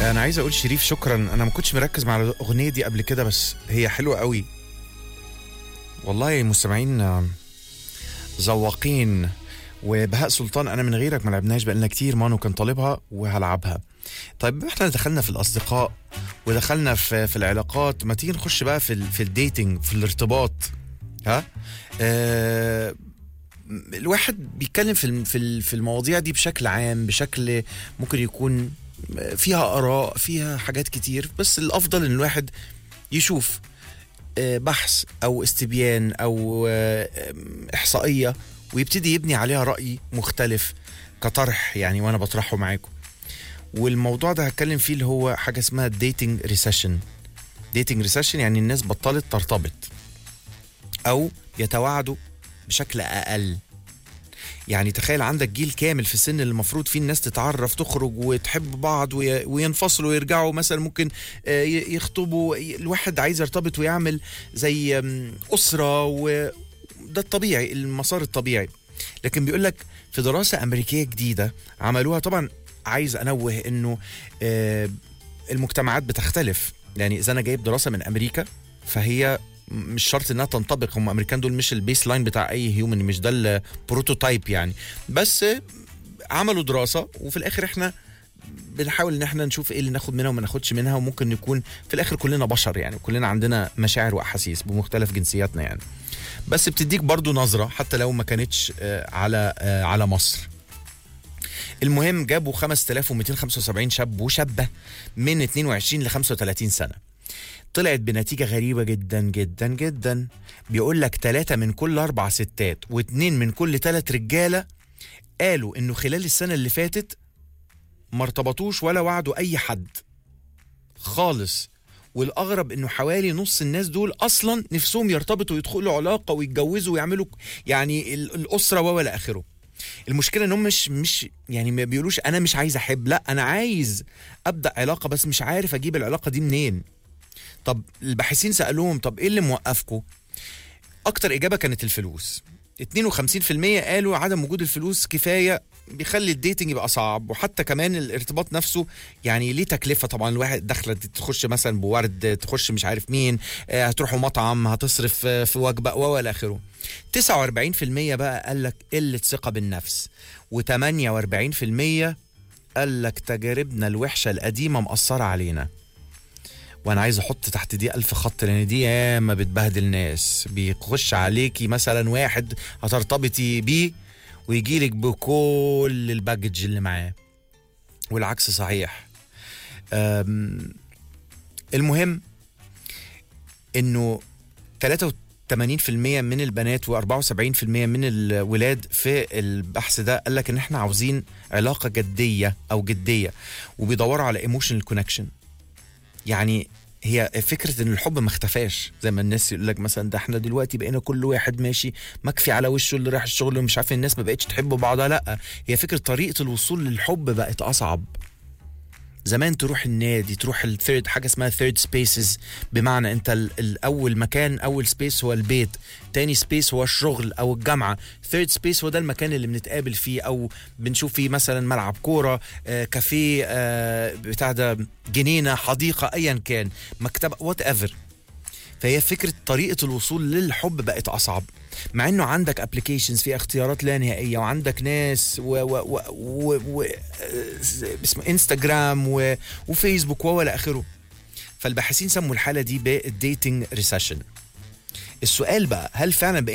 انا عايز اقول شريف شكرا انا ما كنتش مركز مع الاغنيه دي قبل كده بس هي حلوه قوي والله مستمعين آه، ذواقين وبهاء سلطان انا من غيرك ما لعبناش بقالنا كتير مانو كان طالبها وهلعبها طيب احنا دخلنا في الاصدقاء ودخلنا في في العلاقات ما تيجي نخش بقى في ال- في الديتنج في الارتباط ها آه الواحد بيتكلم في الم- في ال- في المواضيع دي بشكل عام بشكل ممكن يكون فيها اراء فيها حاجات كتير بس الافضل ان الواحد يشوف آه، بحث او استبيان او آه، آم، احصائيه ويبتدي يبني عليها راي مختلف كطرح يعني وانا بطرحه معاكم والموضوع ده هتكلم فيه اللي هو حاجه اسمها ديتنج ريسيشن ديتنج ريسيشن يعني الناس بطلت ترتبط او يتواعدوا بشكل اقل يعني تخيل عندك جيل كامل في السن اللي المفروض فيه الناس تتعرف تخرج وتحب بعض وي- وينفصلوا ويرجعوا مثلا ممكن آه، ي- يخطبوا ي- الواحد عايز يرتبط ويعمل زي آم، أسرة وده الطبيعي المسار الطبيعي لكن بيقول لك في دراسة أمريكية جديدة عملوها طبعا عايز أنوه إنه آه، المجتمعات بتختلف يعني إذا أنا جايب دراسة من أمريكا فهي مش شرط انها تنطبق هم امريكان دول مش البيس لاين بتاع اي هيومن مش ده البروتوتايب يعني بس عملوا دراسه وفي الاخر احنا بنحاول ان احنا نشوف ايه اللي ناخد منها وما ناخدش منها وممكن نكون في الاخر كلنا بشر يعني كلنا عندنا مشاعر واحاسيس بمختلف جنسياتنا يعني بس بتديك برضو نظره حتى لو ما كانتش آه، على آه، على مصر المهم جابوا 5275 شاب وشابه من 22 ل 35 سنه طلعت بنتيجة غريبة جدا جدا جدا بيقول لك ثلاثة من كل أربع ستات واثنين من كل ثلاث رجالة قالوا إنه خلال السنة اللي فاتت ما ارتبطوش ولا وعدوا أي حد خالص والأغرب إنه حوالي نص الناس دول أصلا نفسهم يرتبطوا ويدخلوا علاقة ويتجوزوا ويعملوا يعني ال- الأسرة ولا آخره المشكلة إنهم مش مش يعني ما بيقولوش أنا مش عايز أحب لا أنا عايز أبدأ علاقة بس مش عارف أجيب العلاقة دي منين طب الباحثين سألوهم طب ايه اللي موقفكم اكتر اجابة كانت الفلوس 52% قالوا عدم وجود الفلوس كفاية بيخلي الديتنج يبقى صعب وحتى كمان الارتباط نفسه يعني ليه تكلفة طبعا الواحد داخلة تخش مثلا بورد تخش مش عارف مين آه، هتروحوا مطعم هتصرف آه، في وجبة والى اخره 49% بقى قال لك قلة ثقة بالنفس و48% قال لك تجاربنا الوحشة القديمة مأثرة علينا وانا عايز احط تحت دي الف خط لان دي ياما بتبهدل ناس بيخش عليكي مثلا واحد هترتبطي بيه ويجيلك بكل الباجج اللي معاه والعكس صحيح أم، المهم انه 83% من البنات و74% من الولاد في البحث ده قال لك ان احنا عاوزين علاقه جديه او جديه وبيدوروا على ايموشنال كونكشن يعني هي فكرة ان الحب ما اختفاش زي ما الناس يقول لك مثلا ده احنا دلوقتي بقينا كل واحد ماشي مكفي على وشه اللي رايح الشغل ومش عارف الناس ما بقتش تحب بعضها لا هي فكرة طريقة الوصول للحب بقت اصعب زمان تروح النادي تروح الثيرد حاجه اسمها ثيرد سبيسز بمعنى انت ال- الاول مكان اول سبيس هو البيت تاني سبيس هو الشغل او الجامعه ثيرد سبيس هو ده المكان اللي بنتقابل فيه او بنشوف فيه مثلا ملعب كوره آه، كافيه آه، بتاع ده جنينه حديقه ايا كان مكتبه وات ايفر فهي فكره طريقه الوصول للحب بقت اصعب مع انه عندك ابلكيشنز فيها اختيارات لا نهائيه وعندك ناس و, و, و, و, و آه، اسمه انستغرام و وفيسبوك ولا اخره فالباحثين سموا الحاله دي بالديتنج ريسيشن السؤال بقى هل فعلا بقينا